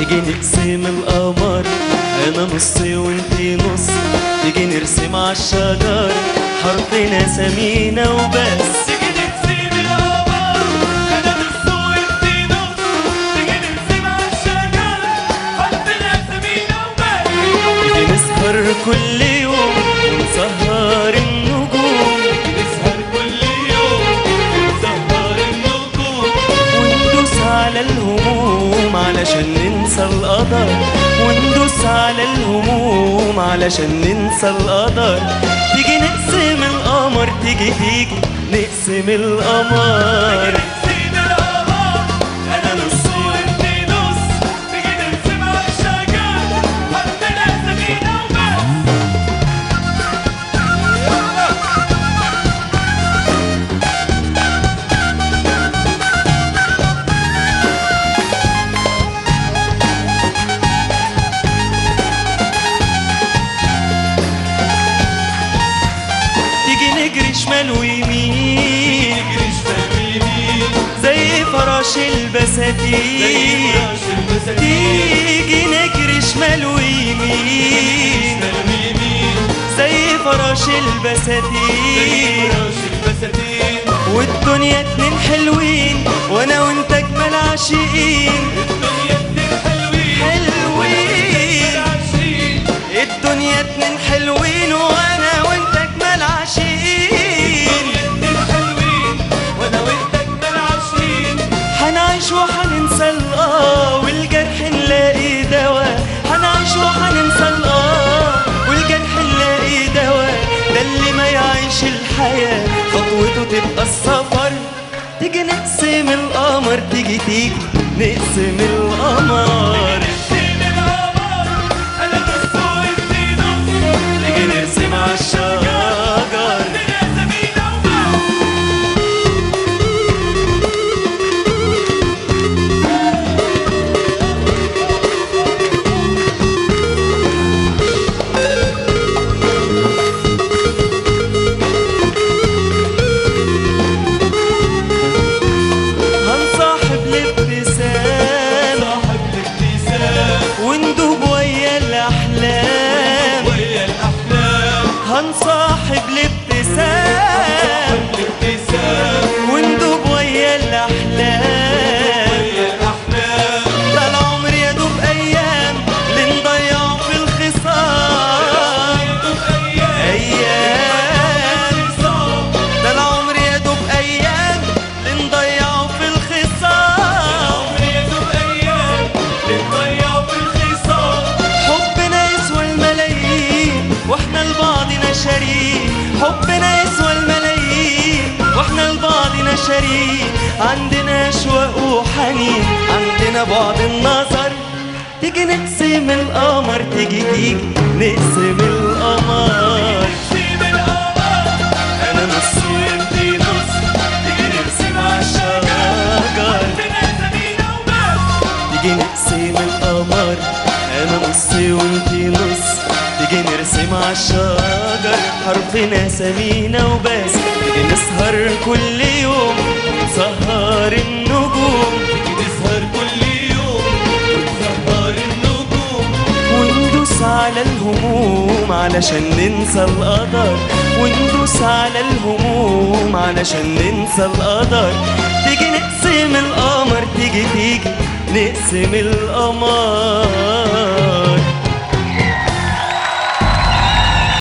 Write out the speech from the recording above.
تيجي نقسم القمر انا نص وانتي نص تيجي نرسم عالشجر حرفنا سمينا وبس تيجي نقسم القمر انا نص وانتي نص تيجي نرسم عالشجر حطنا سمينا وبس تيجي نسهر كل يوم ونسهر النجوم نسهر كل يوم نسهر النجوم وندوس على الهموم علشان ننسى القدر وندوس على الهموم علشان ننسى القدر تيجي نقسم القمر تيجي تيجي نقسم القمر نقسم القمر انا نص وانتي نص تيجي نرسم عالشجر حطنا سمينا وبس تيجي نجري شمال ويمين نجري شمال ويمين زي فراش زي البساتين فراش البساتين تيجي نجري شمال ويمين شمال ويمين زي فراش زي البساتين فراش البساتين والدنيا اتنين حلوين وانا وانت اجمل عاشقين الدنيا اتنين حلوين حلوين عايشين الدنيا اتنين حلوين وانا وانت اجمل عاشقين الدنيا اتنين حلوين وانا وانت اجمل عايشين هنعيش وهننسى الاه والجرح نلاقي دواء هنعيش وهننسى الاه والجرح نلاقي دواء ده اللي ما يعيش الحياة خطوته تبقى السفر تيجي نقسم القمر تيجي تيجي نقسم القمر نقسم القمر انا نص وانتي نص تيجي نرسم عالشجر حطنا سمينا وبس هنصاحب الابتسام صاحب الابتسام وندوب ويا الأحلام ويا الاحلام هنصاحب الابتسام الابتسام وندوب ويا الأحلام ويا الاحلام ده العمر يا دوب أيام اللي نضيعه في الخصام أيام ده العمر يا دوب أيام اللي نضيعه في الخصام حبنا يسوى الملايين واحنا لبعضنا شريك حبنا يسوى الملايين واحنا لبعضنا شريك عندنا اشواق وحنين عندنا بعد النظر تيجي نقسم القمر تيجي تيجي نقسم القمر انا نص وانتي نص تيجي نرسم عالشجر تيجي نقسم القمر انا نص وانتي نص تيجي نرسم عالشجر حرفنا سمينا وبس تيجي نسهر كل يوم ونسهر النجوم وندوس على الهموم علشان ننسى القدر وندوس على الهموم علشان ننسى القدر تيجي نقسم القمر تيجي تيجي نقسم القمر